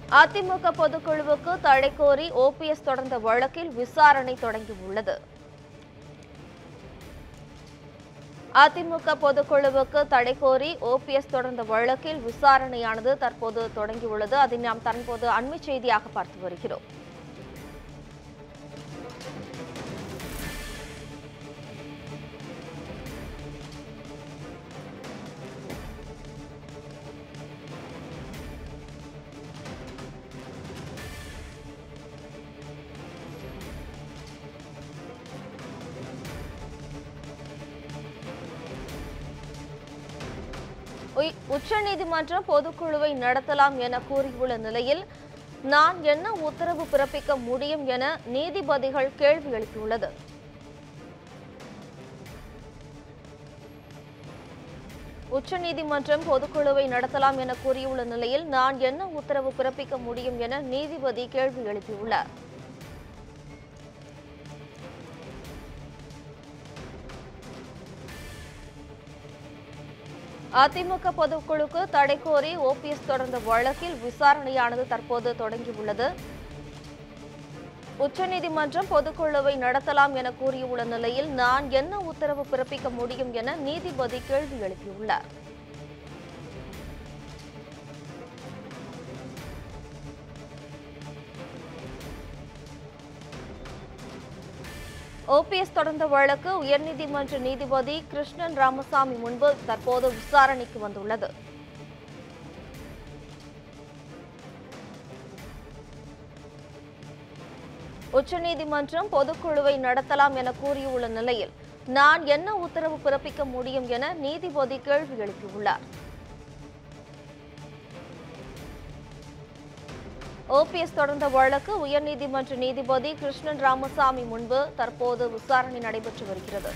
அதிமுக பொதுக்குழுவுக்கு தடை கோரி ஓபிஎஸ் தொடர்ந்த வழக்கில் விசாரணை தொடங்கியுள்ளது அதிமுக பொதுக்குழுவுக்கு தடை கோரி ஓபிஎஸ் தொடர்ந்த வழக்கில் விசாரணையானது தற்போது தொடங்கியுள்ளது அதை நாம் தற்போது அண்மை செய்தியாக பார்த்து வருகிறோம் உய்- உச்சநீதிமன்றம் பொதுக்குழுவை நடத்தலாம் என கூறியுள்ள நிலையில் நான் என்ன உத்தரவு பிறப்பிக்க முடியும் என நீதிபதிகள் கேள்வி எழுப்பியுள்ளது உச்சநீதிமன்றம் பொதுக்குழுவை நடத்தலாம் என கூறியுள்ள நிலையில் நான் என்ன உத்தரவு பிறப்பிக்க முடியும் என நீதிபதி கேள்வி எழுப்பியுள்ளார் அதிமுக பொதுக்குழுக்கு தடை கோரி ஓபிஎஸ் தொடர்ந்த வழக்கில் விசாரணையானது தற்போது தொடங்கியுள்ளது உச்சநீதிமன்றம் பொதுக்குழுவை நடத்தலாம் என கூறியுள்ள நிலையில் நான் என்ன உத்தரவு பிறப்பிக்க முடியும் என நீதிபதி கேள்வி எழுப்பியுள்ளார் ஓபிஎஸ் தொடர்ந்த வழக்கு உயர்நீதிமன்ற நீதிபதி கிருஷ்ணன் ராமசாமி முன்பு தற்போது விசாரணைக்கு வந்துள்ளது உச்சநீதிமன்றம் பொதுக்குழுவை நடத்தலாம் என கூறியுள்ள நிலையில் நான் என்ன உத்தரவு பிறப்பிக்க முடியும் என நீதிபதி கேள்வி எழுப்பியுள்ளார் ஓபிஎஸ் தொடர்ந்த வழக்கு உயர்நீதிமன்ற நீதிபதி கிருஷ்ணன் ராமசாமி முன்பு தற்போது விசாரணை நடைபெற்று வருகிறது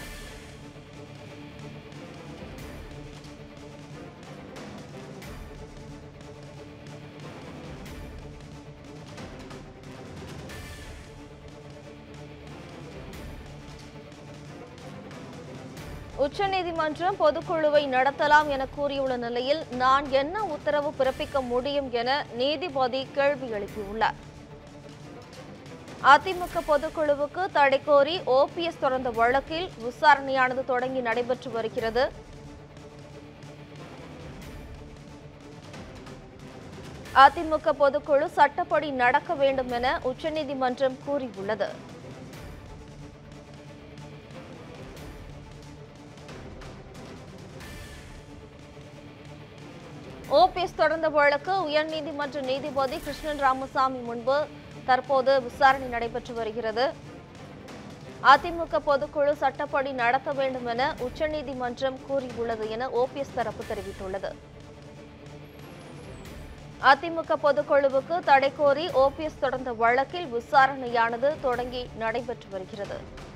உச்சநீதிமன்றம் பொதுக்குழுவை நடத்தலாம் என கூறியுள்ள நிலையில் நான் என்ன உத்தரவு பிறப்பிக்க முடியும் என நீதிபதி கேள்வி எழுப்பியுள்ளார் அதிமுக பொதுக்குழுவுக்கு தடை கோரி ஓபிஎஸ் தொடர்ந்த வழக்கில் விசாரணையானது தொடங்கி நடைபெற்று வருகிறது அதிமுக பொதுக்குழு சட்டப்படி நடக்க வேண்டும் என உச்சநீதிமன்றம் கூறியுள்ளது ஓபிஎஸ் தொடர்ந்த வழக்கு உயர்நீதிமன்ற நீதிபதி கிருஷ்ணன் ராமசாமி முன்பு தற்போது விசாரணை நடைபெற்று வருகிறது அதிமுக பொதுக்குழு சட்டப்படி நடத்த வேண்டும் என உச்சநீதிமன்றம் கூறியுள்ளது என ஓபிஎஸ் தரப்பு தெரிவித்துள்ளது அதிமுக பொதுக்குழுவுக்கு தடை கோரி ஓபிஎஸ் தொடர்ந்த வழக்கில் விசாரணையானது தொடங்கி நடைபெற்று வருகிறது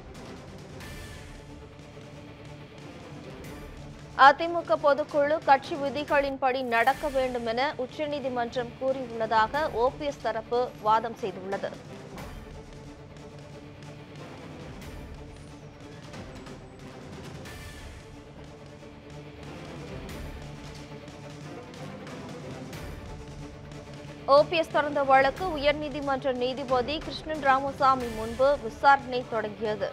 அதிமுக பொதுக்குழு கட்சி விதிகளின்படி நடக்க வேண்டும் என உச்சநீதிமன்றம் கூறியுள்ளதாக ஓபிஎஸ் தரப்பு வாதம் செய்துள்ளது ஓபிஎஸ் தொடர்ந்த வழக்கு உயர்நீதிமன்ற நீதிபதி கிருஷ்ணன் ராமசாமி முன்பு விசாரணை தொடங்கியது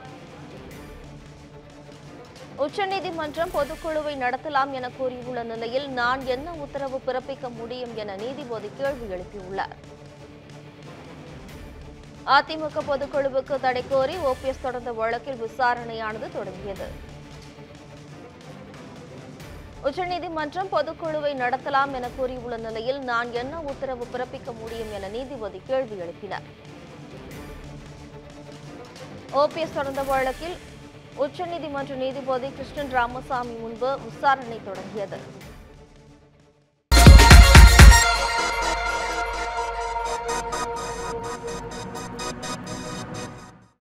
உச்சநீதிமன்றம் பொதுக்குழுவை நடத்தலாம் என கூறியுள்ள நிலையில் நான் என்ன உத்தரவு பிறப்பிக்க முடியும் என நீதிபதி கேள்வி எழுப்பியுள்ளார் அதிமுக பொதுக்குழுவுக்கு தடை கோரி ஓபிஎஸ் தொடர்ந்த வழக்கில் விசாரணையானது தொடங்கியது உச்சநீதிமன்றம் பொதுக்குழுவை நடத்தலாம் என கூறியுள்ள நிலையில் நான் என்ன உத்தரவு பிறப்பிக்க முடியும் என நீதிபதி கேள்வி எழுப்பினார் ஓபிஎஸ் தொடர்ந்த வழக்கில் உச்சநீதிமன்ற நீதிபதி கிருஷ்ணன் ராமசாமி முன்பு விசாரணை தொடங்கியது